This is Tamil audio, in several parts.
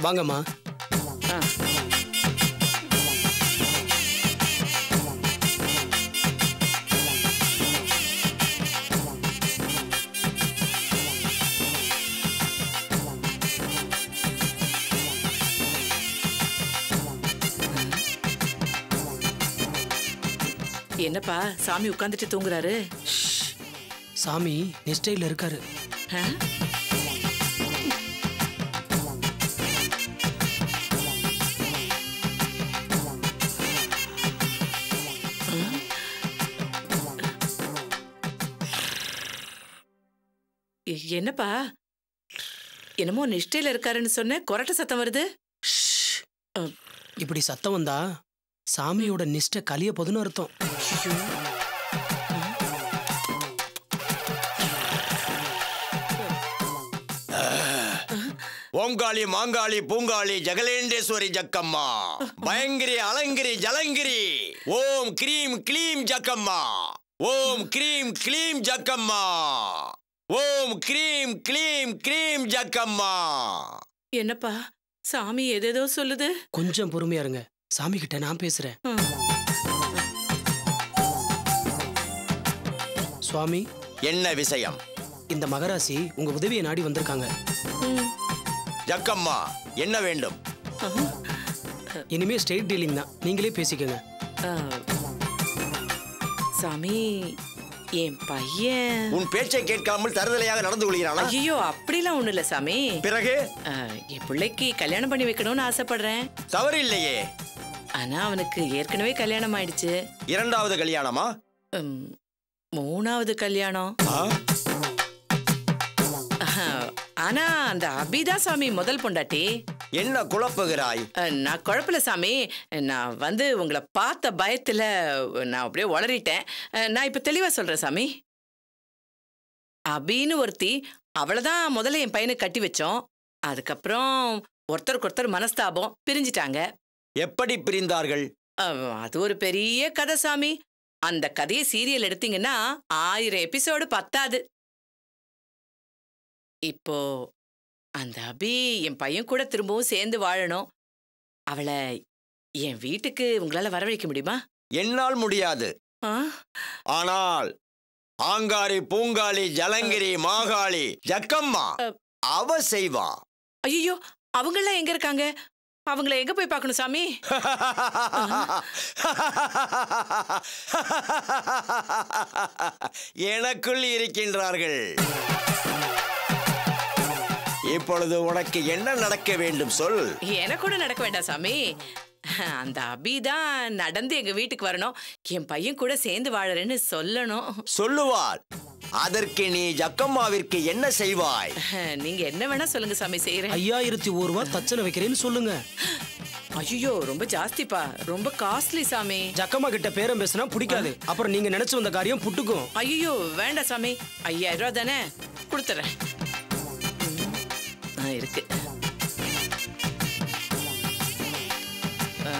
வாங்கம்மா ஆ. என்னப்பா சாமி உட்காந்துட்டு தூங்குறாரு சாமி நிஷ்டையில் இருக்காரு ஆ? எ- என்னப்பா என்னமோ நிஷ்டையில இருக்காருன்னு சொன்ன கொரட்ட சத்தம் வருது ஷ். அ. இப்படி சத்தம் வந்தா சாமியோட நிஷ்டை கலிய போதுன்னு அர்த்தம் ஐயோ. ஓங்காளி மாங்காளி பூங்காளி ஜெகலேண்டேஸ்வரி ஜக்கம்மா பயங்கிரி அலங்கிரி ஜலங்கிரி ஓம் கிரீம் கிளீம் ஜக்கம்மா ஓம் கிரீம் கிளீம் ஜக்கம்மா ஓம் கிரீம் கிளீம் கிரீம் ஜக்கம்மா என்னப்பா சாமி எதேதோ சொல்லுது கொஞ்சம் பொறுமையா இருங்க சாமி கிட்ட நான் பேசுறேன் ஆ. சுவாமி என்ன விஷயம் இந்த மகராசி உங்க உதவியை நாடி வந்திருக்காங்க ம். ஜக்கம்மா என்ன வேண்டும் ஆ. இனிமே ஸ்ட்ரெயிட் டீலிங் தான் நீங்களே பேசிக்கங்க ஆ. சாமி என் பையன் உன் பேச்சை கேட்காமல் தருதலையாக நடந்து கொள்கிறானா ஐயோ அப்படிலாம் ஒண்ணு இல்ல சாமி பிறகு ஆ, என் பிள்ளைக்கு கல்யாணம் பண்ணி வைக்கணும்னு ஆசைப்படுறேன் தவறு இல்லையே ஆனா அவனுக்கு ஏற்கனவே கல்யாணம் ஆயிடுச்சு இரண்டாவது கல்யாணமா ம், மூணாவது கல்யாணம் ஆ? ஆஹா, ஆனா அந்த அபிதா சாமி முதல் பொண்டாட்டி என்ன குழப்புகிறாய் அஹ், நான் குழப்பல சாமி நான் வந்து உங்களை பார்த்த பயத்துல நான் அப்படியே உளறிட்டேன் அஹ், நான் இப்ப தெளிவா சொல்றேன் சாமி அபின்னு ஒருத்தி அவளதான் முதல்ல என் பையனுக்கு கட்டி வச்சோம் அதுக்கப்புறம் ஒருத்தருக்கு ஒருத்தர் மனஸ்தாபம் பிரிஞ்சிட்டாங்க எப்படி பிரிந்தார்கள் அஹ், அது ஒரு பெரிய கதை சாமி அந்த கதையை சீரியல் எடுத்தீங்கன்னா ஆயிரம் எபிசோடு பத்தாது இப்போ அந்த அபி என் பையன் கூட திரும்பவும் சேர்ந்து வாழணும் அவளை என் வீட்டுக்கு உங்களால வரவழைக்க முடியுமா என்னால் முடியாது ஆ? ஆனால் ஆங்காரி பூங்காளி ஜலங்கிரி மாகாளி ஜக்கம்மா அவ செய்வா ஐயோ அவங்கெல்லாம் எங்க இருக்காங்க அவங்கள எங்க போய் பார்க்கணும் சாமி எனக்குள் இருக்கின்றார்கள் இப்பொழுது உனக்கு என்ன நடக்க வேண்டும் சொல் எனக்கு கூட நடக்க வேண்டாம் சாமி அந்த அபி தான் நடந்து எங்க வீட்டுக்கு வரணும் என் பையன் கூட சேர்ந்து வாழறேன்னு சொல்லணும் சொல்லுவாள் அதற்கு நீ ஜக்கம்மாவிற்கு என்ன செய்வாய் நீங்க என்ன வேணா சொல்லுங்க சாமி செய்யறேன் ஐயாயிரத்தி ஒரு ரூபா தச்சனை வைக்கிறேன்னு சொல்லுங்க ஐயோ ரொம்ப ஜாஸ்திப்பா ரொம்ப காஸ்ட்லி சாமி ஜக்கம்மா கிட்ட பேரம் பேசினா பிடிக்காது அப்புறம் நீங்க நினைச்சு வந்த காரியம் புட்டுக்கும் ஐயோ வேண்டாம் சாமி ஐயாயிரம் ரூபா தானே கொடுத்துறேன் ஆ இருக்கு ஆ.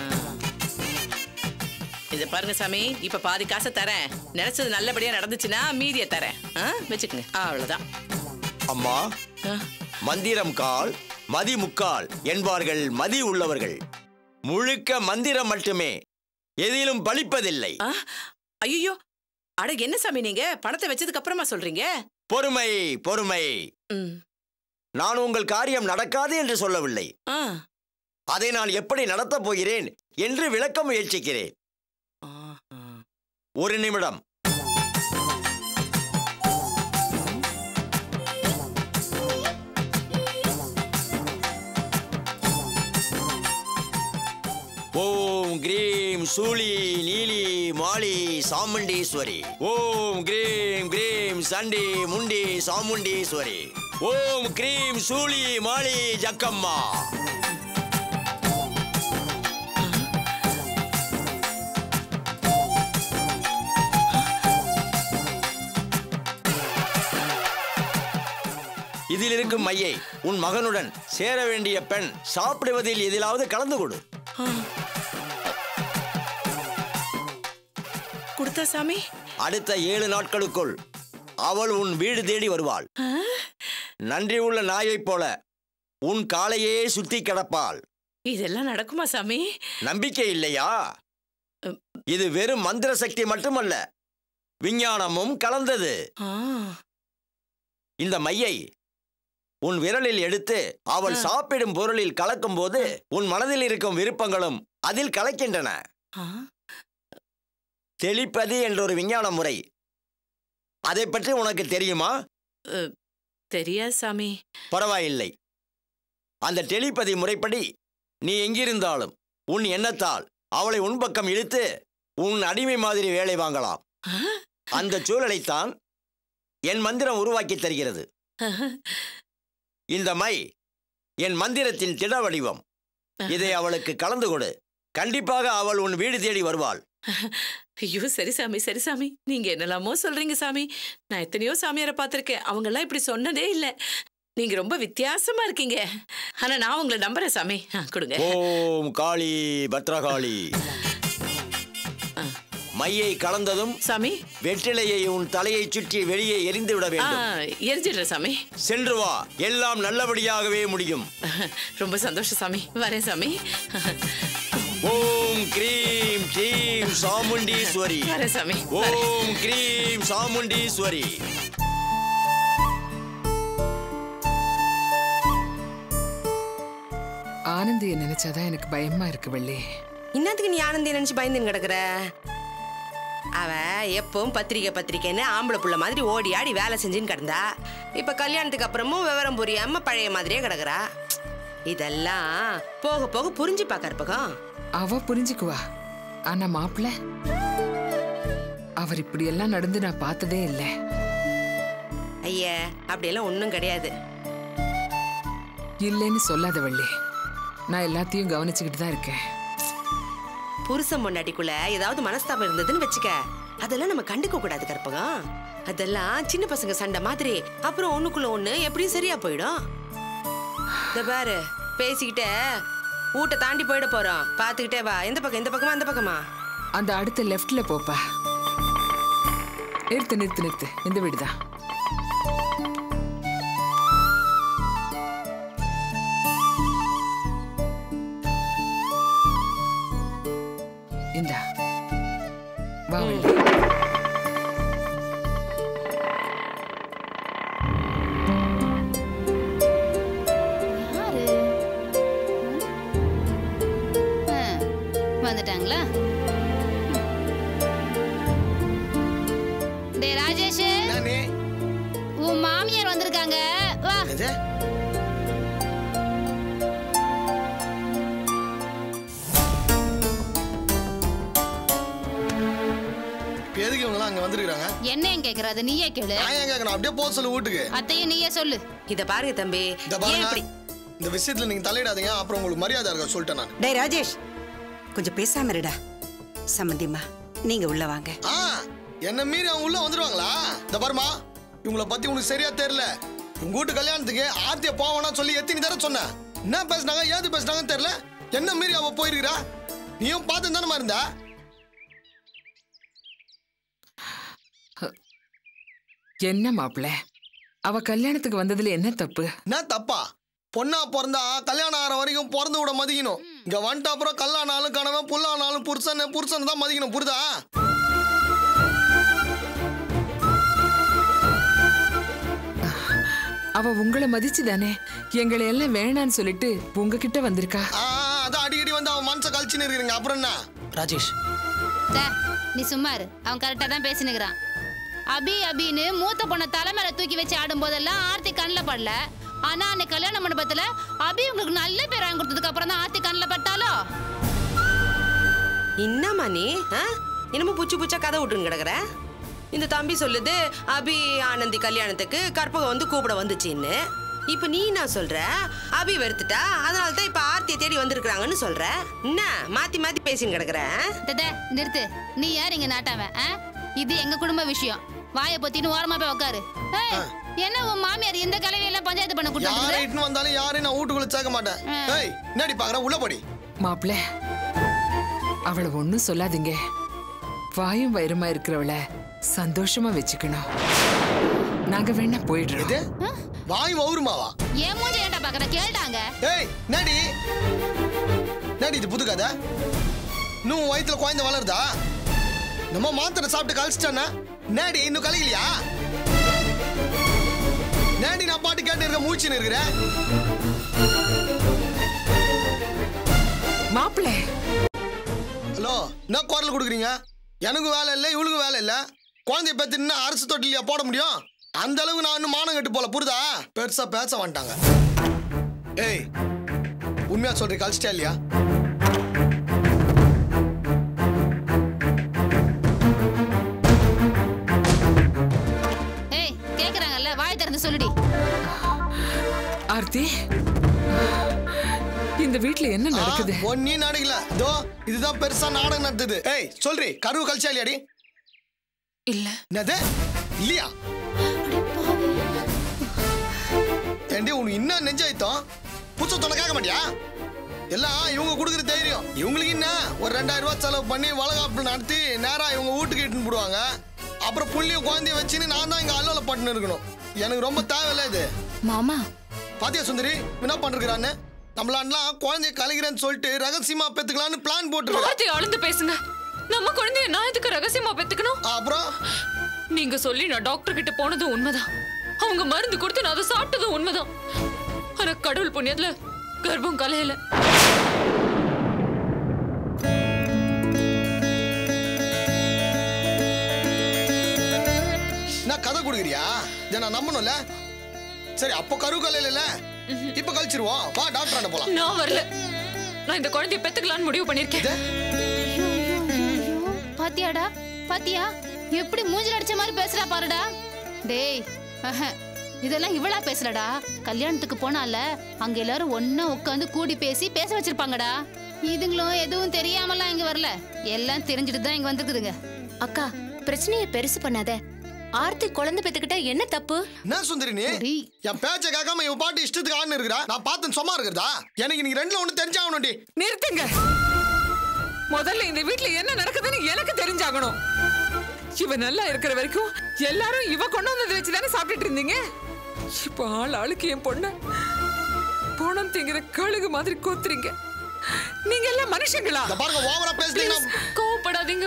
இதை பாருங்க சாமி இப்ப பாதி காசை தரேன் நினைச்சது நல்லபடியா நடந்துச்சுன்னா மீதியை தரேன் ஆ, வச்சுக்கோங்க அவ்வளவுதான் அம்மா ஆ, மந்திரம் கால் மதி முக்கால் என்பார்கள் மதி உள்ளவர்கள் முழுக்க மந்திரம் மட்டுமே எதிலும் பலிப்பதில்லை ஆ, ஐயோ அட என்ன சாமி நீங்க பணத்தை வச்சதுக்கு அப்புறமா சொல்றீங்க பொறுமை பொறுமை ம், நான் உங்கள் காரியம் நடக்காது என்று சொல்லவில்லை ஆ, அதை நான் எப்படி நடத்தப் போகிறேன் என்று விளக்க முயற்சிக்கிறேன் ஆஹா. ஒரு நிமிடம் ஓம் கிரீம் சூளி நீலி மாலி சாமுண்டீஸ்வரி ஓம் கிரீம் கிரீம் சண்டி முண்டி சாமுண்டீஸ்வரி ஓம் கிரீம் சூளி மாலி ஜக்கம்மா இதில் இருக்கும் மையை உன் மகனுடன் சேர வேண்டிய பெண் சாப்பிடுவதில் எதிலாவது கலந்து கொடு ஆ. கொடுத்தா சாமி அடுத்த ஏழு நாட்களுக்குள் அவள் உன் வீடு தேடி வருவாள் ஆ? நன்றி உள்ள நாயைப் போல உன் காலையே சுத்தி கிடப்பாள் இதெல்லாம் நடக்குமா சாமி நம்பிக்கை இல்லையா இது வெறும் மந்திர சக்தி மட்டுமல்ல விஞ்ஞானமும் கலந்தது ஆ, இந்த மையை உன் விரலில் எடுத்து அவள் ஆ. சாப்பிடும் பொருளில் கலக்கும்போது உன் மனதில் இருக்கும் விருப்பங்களும் அதில் கலக்கின்றன ஆ, தெளிப்பதி என்ற ஒரு விஞ்ஞான முறை அதை பற்றி உனக்கு தெரியுமா தெரியாது சாமி பரவாயில்லை அந்த டெலிபதி முறைப்படி நீ எங்கிருந்தாலும் உன் எண்ணத்தால் அவளை உன் பக்கம் இழுத்து உன் அடிமை மாதிரி வேலை வாங்கலாம் ஆ, அந்த சூழலைத்தான் என் மந்திரம் உருவாக்கி தருகிறது இந்த மை என் மந்திரத்தின் திட வடிவம் இதை அவளுக்கு கலந்து கொடு கண்டிப்பாக அவள் உன் வீடு தேடி வருவாள் ஐயோ சரி சாமி சரி சாமி நீங்க என்னெல்லாமோ சொல்றீங்க சாமி நான் எத்தனையோ சாமியாரை பார்த்திருக்கேன் அவங்க எல்லாம் இப்படி சொன்னதே இல்ல நீங்க ரொம்ப வித்தியாசமா இருக்கீங்க ஆனா நான் உங்களை நம்புறேன் சாமி ஆ, கொடுங்க ஓம் காளி பத்ரகாளி மையை கலந்ததும் சாமி வெற்றிலையை உன் தலையை சுற்றி வெளியே எரிந்து விட ஆ வேண்டும் எரிஞ்சிடுறேன் சாமி சென்று வா எல்லாம் நல்லபடியாகவே முடியும் ரொம்ப சந்தோஷம் சாமி வரேன் சாமி ஓம் கிரீம் க்ரீம் சாமுண்டீஸ்வரி வரேன் சாமி வரேன். ஓம் கிரீம் சாமுண்டீஸ்வரி ஆனந்திய நினைச்சாதான் எனக்கு பயமா இருக்கு வள்ளி இன்னத்துக்கு நீ ஆனந்தி நினைச்சு பயந்துன்னு கிடக்குற அவ எப்பவும் பத்திரிக்கை பத்திரிக்கைன்னு ஆம்பளை புள்ள மாதிரி ஓடி ஆடி வேலை செஞ்சுன்னு கிடந்தா இப்ப கல்யாணத்துக்கு அப்புறமும் விவரம் புரியாம பழைய மாதிரியே கிடக்குறா இதெல்லாம் போக போக புரிஞ்சு கற்பகம் அவ புரிஞ்சுக்குவா ஆனா மாப்பிள்ள அவர் இப்படி எல்லாம் நடந்து நான் பார்த்ததே இல்லை ஐய அப்படியெல்லாம் ஒன்றும் கிடையாது இல்லைன்னு சொல்லாத வள்ளி நான் எல்லாத்தையும் கவனிச்சுக்கிட்டு தான் இருக்கேன் புருஷன் பொண்டாட்டிக்குள்ள ஏதாவது மனஸ்தாபம் இருந்ததுன்னு வச்சுக்க அதெல்லாம் நம்ம கண்டுக்க கூடாது கற்பகம் அதெல்லாம் சின்ன பசங்க சண்டை மாதிரி அப்புறம் ஒண்ணுக்குள்ள ஒண்ணு எப்படியும் சரியா போயிடும் இந்த பாரு பேசிக்கிட்டே ஊட்ட தாண்டி போயிட போறோம் பாத்துக்கிட்டே வா எந்த பக்கம் இந்த பக்கமா அந்த பக்கமா அந்த அடுத்த லெஃப்ட்ல போப்பா நிறுத்து நிறுத்து நிறுத்து இந்த வீடுதான் இந்தா வா வள்ளி யாரு ஆ, வந்துட்டாங்களா டே ராஜேஷ் நானே உன் மாமியார் வந்திருக்காங்க வா இது இப்ப எதுக்கு இவங்கலாம் அங்க வந்திருக்காங்க என்ன ஏன் கேக்குற அது நீயே கேளு நான் ஏன் கேட்கணும் அப்படியே போக சொல்லு வீட்டுக்கு அத்தையும் நீயே சொல்லு இத பாருங்க தம்பி இந்த ஏன் பாருங்க இப்படி இந்த விஷயத்துல நீங்க தலையிடாதீங்க அப்புறம் உங்களுக்கு மரியாதை இருக்க சொல்லிட்டேன் நான் டேய் ராஜேஷ் கொஞ்சம் பேசாம இருடா சம்மந்திம்மா நீங்க உள்ள வாங்க ஆ என்ன மீறி அவங்க உள்ள வந்துருவாங்களா இந்த பாருமா இவங்கள பத்தி உனக்கு சரியா தெரியல உங்க வீட்டு கல்யாணத்துக்கு ஆர்த்திய போவனா சொல்லி எத்தனை தடவை சொன்னேன் என்ன பேசுனாங்க ஏது பேசுனாங்கன்னு தெரியல என்ன மீறி அவ போயிருக்கிறா நீயும் பார்த்து தானே இருந்தா என்ன மாப்பிள்ள அவ கல்யாணத்துக்கு வந்ததுல என்ன தப்பு என்ன தப்பா பொண்ணா பிறந்தா கல்யாணம் ஆகிற வரைக்கும் பிறந்து விட மதிக்கணும் இங்க வந்துட்ட அப்புறம் கல்லானாலும் கணவன் புல்லானாலும் புருஷன் புருஷன் தான் மதிக்கணும் புரிதா அவ உங்களை மதிச்சு தானே எங்களை எல்லாம் வேணான்னு சொல்லிட்டு உங்ககிட்ட வந்திருக்கா ஆ அதான் அடிக்கடி வந்து அவன் மனசை கழிச்சுன்னு இருக்கிறீங்க அப்புறம் என்ன ராஜேஷ் டே, நீ சும்மா இரு அவன் கரெக்டா தான் பேசினுக்கிறான் அபி அபின்னு மூத்த பொண்ணை தலைமையில தூக்கி வச்சு ஆடும் போதெல்லாம் ஆர்த்தி கண்ணில் படல ஆனா அன்னைக்கு கல்யாண மண்டபத்துல அபி உங்களுக்கு நல்ல பேர் வாங்கி கொடுத்ததுக்கு அப்புறம் தான் ஆர்த்தி கண்ணில் பட்டாலோ என்னம்மா நீ ஆ? என்னமோ புச்சு புச்சா கதை விட்டுன்னு கிடக்குற இந்த தம்பி சொல்லுது அபி ஆனந்தி கல்யாணத்துக்கு கற்பகம் வந்து கூப்பிட வந்துச்சின்னு இப்ப நீ என்ன சொல்ற அபி வெறுத்துட்டா அதனால தான் இப்ப ஆர்த்தியை தேடி வந்திருக்காங்கன்னு சொல்ற என்ன மாத்தி மாத்தி பேசின்னு கிடக்குற ஆ? தே நிறுத்து நீ யார் இங்க நாட்டாவ ஆ? இது எங்க குடும்ப விஷயம் வாயை பொத்தின்னு ஓரமா போய் உட்காரு ஏய், என்ன உன் மாமியார் இந்த கலவையெல்லாம் பஞ்சாயத்து பண்ண யாரை கூட்டாங்க இட்டுன்னு வந்தாலும் யாரையும் நான் வீட்டுக்குள்ள சேர்க்க மாட்டேன் ஏய் என்னடி பாக்குறேன் உள்ள படி மாப்பிள்ள அவளை ஒன்னும் சொல்லாதீங்க வாயும் வயிறுமா இருக்கிறவள சந்தோஷமா வச்சுக்கணும் நாங்க வேணா போயிடுறோம் இது வாய் வவுருமாவா ஏன் மூஞ்ச ஏன்டா பாக்குற கேட்டாங்க ஏய் நடி நடி இது புது கதை இன்னும் உன் வயித்துல குழந்தை வளருதா நம்ம மாத்திரை சாப்பிட்டு கழிச்சிட்டானா நேடி இன்னும் கலைக்கலையா நேடி நான் பாட்டு கேட்டு இருக்க மூச்சுன்னு இருக்கிற மாப்பிள்ள ஹலோ என்ன குரல் கொடுக்குறீங்க எனக்கும் வேலை இல்லை இவளுக்கும் வேலை இல்லை குழந்தைய பெற்றுன்னா அரசு தொட்டிலையா போட முடியும் அந்த அளவுக்கு நான் இன்னும் மானம் கட்டு போல புரிதா பெருசா பேச வந்துட்டாங்க ஏய் உண்மையா சொல்றீங்க கழிச்சிட்டா இல்லையா ஏய் கேக்குறாங்கல்ல வாய் திறந்து சொல்லுடி ஆர்த்தி இந்த வீட்ல என்ன நடக்குது ஒன்னும் நடக்கல இதோ இதுதான் பெருசா நாடகம் நடத்துது ஏய் சொல்றி கருவு கழிச்சா இல்லையாடி இல்ல என்னது இல்லையா ஏண்டி உனக்கு இன்னும் நெஞ்சாயித்தோம் புச்சத்தொன்ன கேட்க மாட்டியா எல்லாம் இவங்க கொடுக்குற தைரியம் இவங்களுக்கு என்ன ஒரு ரெண்டாயிரம் ரூபாய் செலவு பண்ணி வளகாப்பு நடத்தி நேரா இவங்க வீட்டுக்கு இட்டுன்னு போடுவாங்க அப்புறம் புள்ளியும் குழந்தைய வச்சுன்னு நான் தான் இங்க அல்லோல பட்டுன்னு இருக்கணும் எனக்கு ரொம்ப தேவையில்ல இது மாமா பாத்தியா சுந்தரி என்ன பண்றான்னு நம்மளான்லாம் குழந்தைய கலைக்கிறேன்னு சொல்லிட்டு ரகசியமா பெத்துக்கலாம்னு பிளான் போட்டுருக்கோம் வார்த்தை அளந்து பேசுங்க நம்ம குழந்தைய நான் எதுக்கு ரகசியமா பெத்துக்கணும் அப்புறம் நீங்க சொல்லி நான் டாக்டர் கிட்ட போனதும் உண்மைதான் அவங்க மருந்து கொடுத்து நான் அதை சாப்பிட்டதும் உண்மைதான் ஆனா கடவுள் புண்ணியத்துல கர்ப்பம் கலையல என்ன கதை கொடுக்குறியா இதை நான் நம்பணும்ல சரி அப்போ கரு கலையில இப்ப கழிச்சிருவோம் வா டாக்டர் ஆண்ட போலாம் நான் வரல நான் இந்த குழந்தைய பெத்துக்கலாம்னு முடிவு பண்ணிருக்கேன் பாத்தியாடா பாத்தியா எப்படி மூஞ்சில அடிச்ச மாதிரி பேசுறா பாருடா டேய் அஹ, இதெல்லாம் இவளா பேசலடா கல்யாணத்துக்கு போனால அங்க எல்லாரும் ஒண்ணா உட்காந்து கூடி பேசி பேச வச்சிருப்பாங்கடா இதுங்களும் எதுவும் தெரியாமலாம் இங்க வரல எல்லாம் தெரிஞ்சுட்டு தான் இங்க வந்துருக்குதுங்க அக்கா பிரச்சனையை பெருசு பண்ணாத ஆர்த்தி குழந்தை பெத்துக்கிட்டா என்ன தப்பு என்ன சுந்தரி நீ சரி. என் பேச்ச கேட்காம இவன் பாட்டு இஷ்டத்துக்கு ஆடுன்னு இருக்கிறா நான் பார்த்து சும்மா இருக்கிறதா எனக்கு நீங்க ரெண்டுல ஒண்ணு தெரிஞ்சாகணும்டி நிறுத்துங்க முதல்ல இந்த வீட்ல என்ன நடக்குதுன்னு எனக்கு தெரிஞ்சாகணும் இவ நல்லா இருக்கிற வரைக்கும் எல்லாரும் இவ கொண்டு வந்ததை வச்சு தானே சாப்பிட்டுட்டு இருந்தீங்க இப்ப ஆள் ஆளுக்கு என் பொண்ணு பணம் திங்கிற கழுகு மாதிரி கோத்துறீங்க நீங்க எல்லாம் மனுஷங்களா இந்த பாருங்க ஓவரா பேசுறீங்கன்னா கோவப்படாதீங்க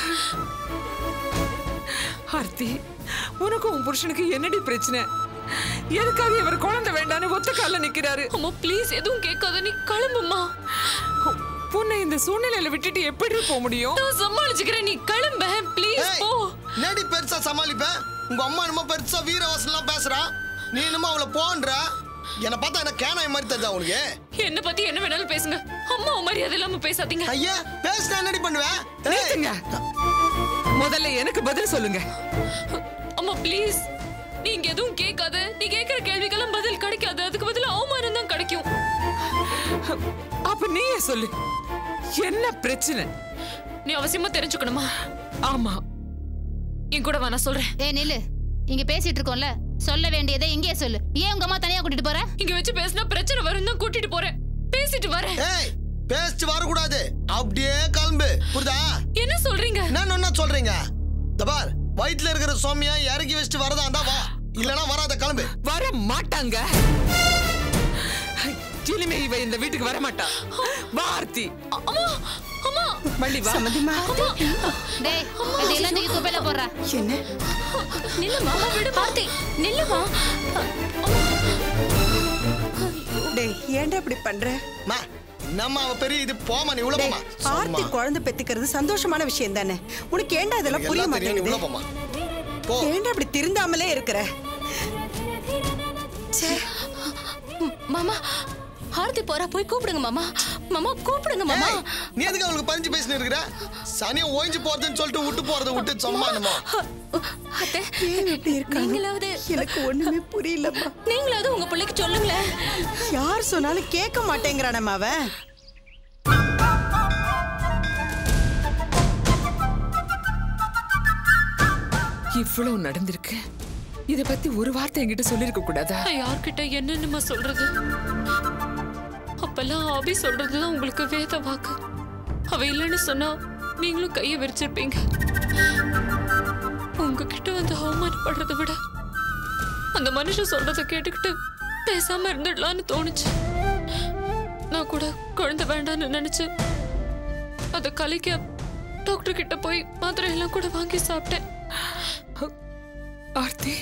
ஆர்த்தி உனக்கு உன் புருஷனுக்கு என்னடி பிரச்சனை எதுக்காக இவர் குழந்தை வேண்டான்னு ஒத்த கால்ல நிக்கிறாரு அம்மா ப்ளீஸ் எதுவும் கேட்காத நீ கிளம்புமா பொண்ணை இந்த சூழ்நிலையில விட்டுட்டு எப்படி போக முடியும் நான் சமாளிச்சுக்கிறேன் நீ கிளம்ப ப்ளீஸ் ஏய், போ என்னடி பெருசா சமாளிப்பேன் உங்க அம்மா என்னமோ பெருசா வீரவாசலாம் பேசுறா நீ என்னமோ அவளை போன்ற என்னை பார்த்தா என்ன கேனாய் மாதிரி தெரிஞ்சா உனக்கு என்ன பத்தி என்ன வேணாலும் பேசுங்க அம்மா மரியாதை இல்லாம பேசாதீங்க ஐயா பேசினா என்னடி பண்ணுவேன் ஏய், நிறுத்துங்க முதல்ல எனக்கு பதில் சொல்லுங்க அம்மா ப்ளீஸ் நீங்க எதுவும் கேட்காத நீ கேக்குற கேள்விக்கெல்லாம் பதில் கிடைக்காது அதுக்கு பதிலா அவமானம் தான் கிடைக்கும் அப்ப நீயே சொல்லு என்ன பிரச்சனை நீ அவசியமா தெரிஞ்சுக்கணுமா ஆமா என் கூட வா நான் சொல்றேன் ஏய் நில்லு இங்க பேசிட்டு இருக்கோம்ல சொல்ல வேண்டியதை இங்கேயே சொல்லு ஏன் உங்க அம்மா தனியா கூட்டிட்டு போற இங்க வச்சு பேசினா பிரச்சனை வரும் தான் கூட்டிட்டு போறேன் பேசிட்டு வரேன் ஏய் பேசிட்டு வரக்கூடாது அப்படியே கிளம்பு புரியுதா என்ன சொல்றீங்க என்ன என்ன சொல்றீங்க இந்த பார் வயிற்றுல இருக்கிற சோமியா இறக்கி வச்சுட்டு வரதா இருந்தா வா இல்லனா வராத கிளம்பு வர மாட்டாங்க இனிமே இவ இந்த வீட்டுக்கு வர மாட்டா வார்த்தி அம்மா அம்மா வள்ளி வா சம்மந்திமா டேய் இதெல்லாம் தூக்கி குப்பையில போடுறா என்ன நில்லுமா விடு ஆர்த்தி நில்லுமா டேய் ஏன்டா இப்படி பண்ற மா என்னம்மா அவ பெரிய இது போமா நீ உள்ள டேய் போமா ஆர்த்தி குழந்தை பெத்துக்கிறது சந்தோஷமான விஷயம் தானே உனக்கு ஏன்டா இதெல்லாம் புரிய எல்லாம் தெரியும் நீ உள்ள மாட்டேங்குது போமா போ ஏன்டா இப்படி திருந்தாமலே இருக்கிற ச்சே மாமா ஆர்த்தி போறா போய் கூப்பிடுங்க மாமா மாமா கூப்பிடுங்க மாமா ஏய், நீ எதுக்கு அவளுக்கு பறிஞ்சு பேசினு இருக்கிற சனியை ஓய்ஞ்சு போறதுன்னு சொல்லிட்டு விட்டு போறத விட்டு சும்மா என்னமோ அத்தை ஏன் இப்படி இருக்காங்க நீங்களாவது எனக்கு ஒண்ணுமே புரியலம்மா நீங்களாவது உங்க பிள்ளைக்கு சொல்லுங்களேன் யார் சொன்னாலும் கேட்க மாட்டேங்கிறானம்மா அவன் இவ்வளவு நடந்திருக்கு இத பத்தி ஒரு வார்த்தை என்கிட்ட சொல்லிருக்க கூடாதா நான் யார்கிட்ட என்னென்னமா சொல்றது அப்பெல்லாம் ஆபி சொல்றதுதான் உங்களுக்கு வேத வாக்கு அவ இல்லைன்னு சொன்னா நீங்களும் கையை விரிச்சிருப்பீங்க உங்ககிட்ட வந்து அவமானப்படுறதை விட அந்த மனுஷன் சொல்றத கேட்டுக்கிட்டு பேசாம இருந்துடலான்னு தோணுச்சு நான் கூட குழந்தை வேண்டாம்னு நினைச்சு அதை கலைக்க டாக்டர் கிட்ட போய் மாத்திரை எல்லாம் கூட வாங்கி சாப்பிட்டேன் ஆர்த்தி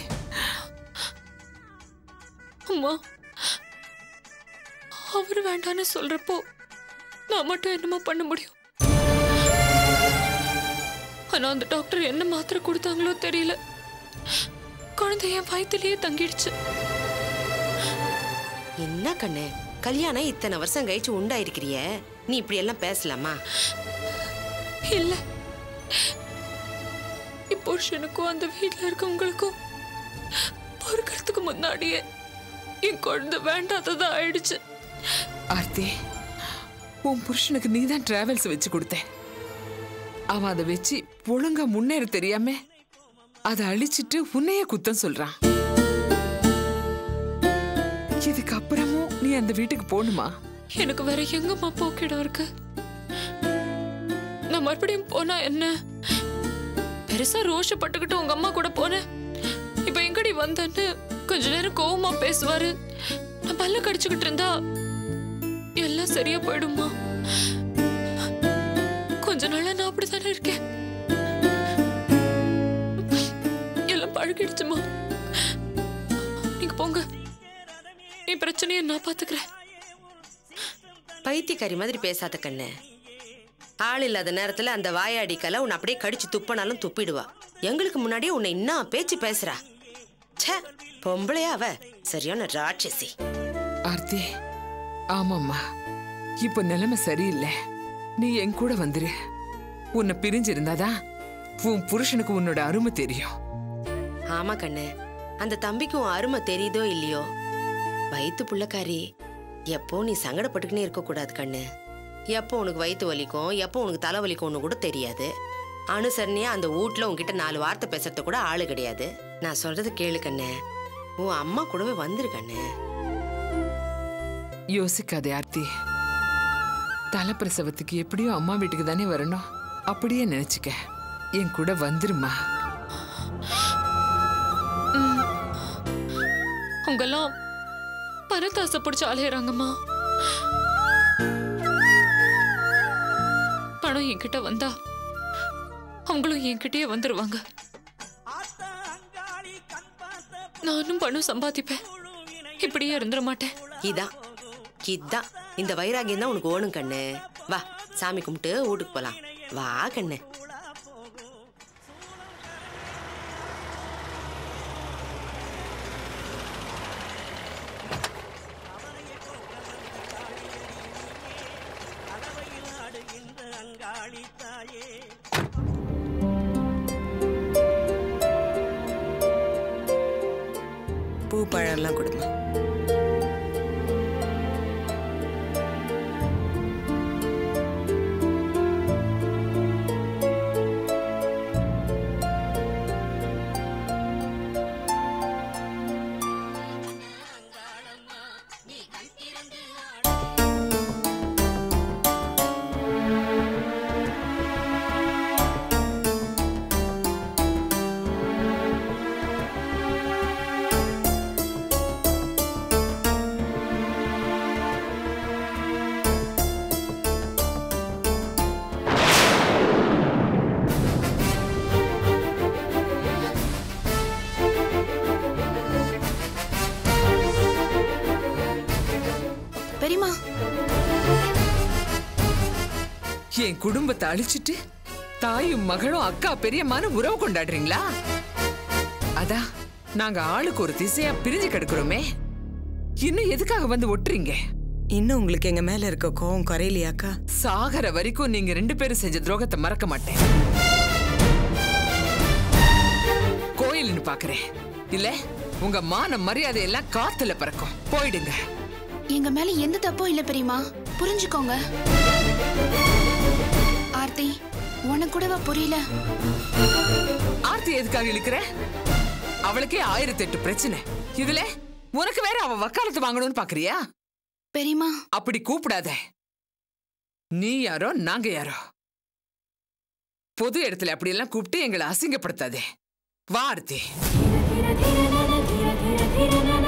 அம்மா அவர் வேண்டான்னு சொல்றப்போ நான் மட்டும் என்னமா பண்ண முடியும் ஆனா அந்த டாக்டர் என்ன மாத்திரை கொடுத்தாங்களோ தெரியல குழந்தை என் வயித்துலயே தங்கிடுச்சு என்ன கண்ணு கல்யாணம் இத்தனை வருஷம் கழிச்சு உண்டாயிருக்கிறிய நீ இப்படி எல்லாம் பேசலாமா இல்ல என் புருஷனுக்கும் அந்த வீட்ல இருக்கவங்களுக்கும் பொறுக்கிறதுக்கு முன்னாடியே என் குழந்தை வேண்டாததா ஆயிடுச்சு ஆர்த்தி உன் புருஷனுக்கு நீ தான் டிராவல்ஸ் வச்சு கொடுத்த அவன் அதை வச்சு ஒழுங்கா முன்னேற தெரியாம அதை அழிச்சிட்டு உன்னையே குத்தம் சொல்றான் இதுக்கு அப்புறமும் நீ அந்த வீட்டுக்கு போகணுமா எனக்கு வேற எங்கம்மா போக்கிடம் இருக்கு நான் மறுபடியும் போனா என்ன பெருசா ரோஷப்பட்டுக்கிட்டு உங்க அம்மா கூட போனேன் இப்ப எங்கடி வந்தேன்னு கொஞ்ச நேரம் கோவமா பேசுவாரு நான் பல்ல கடிச்சுக்கிட்டு இருந்தா எல்லாம் சரியா போயிடுமா கொஞ்ச நாளா நான் அப்படித்தானே இருக்கேன் எல்லாம் பழகிடுச்சுமா நீங்க போங்க நீ பிரச்சனையை நான் பாத்துக்கிறேன் பைத்தியக்காரி மாதிரி பேசாத கண்ணு ஆள் இல்லாத நேரத்துல அந்த வாயாடி கலை உன்னை அப்படியே கடிச்சு துப்பினாலும் துப்பிடுவா எங்களுக்கு முன்னாடியே உன்னை இன்னும் பேச்சு பேசுறா ச்சே பொம்பளையா அவ சரியான ராட்சசி ஆர்த்தி ஆமாம்மா இப்ப நிலைமை சரியில்லை நீ என் கூட வந்துரு உன்னை பிரிஞ்சிருந்தாதான் உன் புருஷனுக்கு உன்னோட அருமை தெரியும் ஆமா கண்ணு அந்த தம்பிக்கு உன் அருமை தெரியுதோ இல்லையோ வயித்து புள்ளக்காரி எப்போ நீ சங்கடப்பட்டுக்கினே இருக்க கூடாது கண்ணு எப்போ உனக்கு வயித்து வலிக்கும் எப்போ உனக்கு தலை வலிக்கும்னு கூட தெரியாது அனுசரணையா அந்த வீட்ல உன்கிட்ட நாலு வார்த்தை பேசுறது கூட ஆளு கிடையாது நான் சொல்றது கேளு கண்ணு உன் அம்மா கூடவே வந்துரு கண்ணு யோசிக்காதே ஆர்த்தி தலைப்பிரசவத்துக்கு எப்படியும் அம்மா வீட்டுக்கு தானே வரணும் அப்படியே நினைச்சுக்க என் கூட வந்துருமா அவங்கெல்லாம் பணத்தாசை பிடிச்சு அலையறாங்கம்மா பணம் என்கிட்ட வந்தா அவங்களும் என்கிட்டயே வந்துருவாங்க நானும் பணம் சம்பாதிப்பேன் இப்படியே இருந்துட மாட்டேன் இதான் இதான் இந்த வைராகியம் தான் உனக்கு ஓணும் கண்ணு வா சாமி கும்பிட்டு வீட்டுக்கு போலாம் வா கண்ணு பூ பழம்லாம் கொடுமா பெரியமா என் குடும்பத்தை அழிச்சிட்டு தாயும் மகளும் அக்கா பெரியம்மான்னு உறவு கொண்டாடுறீங்களா அதான் நாங்க ஆளுக்கு ஒரு திசையா பிரிஞ்சு கிடக்குறோமே இன்னும் எதுக்காக வந்து ஒட்டுறீங்க இன்னும் உங்களுக்கு எங்க மேல இருக்க கோவம் குறையிலையாக்கா சாகர வரைக்கும் நீங்க ரெண்டு பேரும் செஞ்ச துரோகத்தை மறக்க மாட்டேன் கோயில்னு பாக்குறேன் இல்ல உங்க மான மரியாதை எல்லாம் காத்துல பறக்கும் போயிடுங்க எங்க மேல எந்த தப்பும் இல்ல பெரியமா புரிஞ்சுக்கோங்க ஆர்த்தி உனக்கு கூடவா புரியல ஆர்த்தி எதுக்காக இழுக்கிற அவளுக்கே ஆயிரத்தி எட்டு பிரச்சனை இதுல உனக்கு வேற அவ வக்காலத்து வாங்கணும்னு பாக்குறியா பெரியமா அப்படி கூப்பிடாத நீ யாரோ நாங்க யாரோ பொது இடத்துல அப்படியெல்லாம் கூப்பிட்டு எங்களை அசிங்கப்படுத்தாதே வா ஆர்த்தி ಧಿರ ಧಿರ ನನ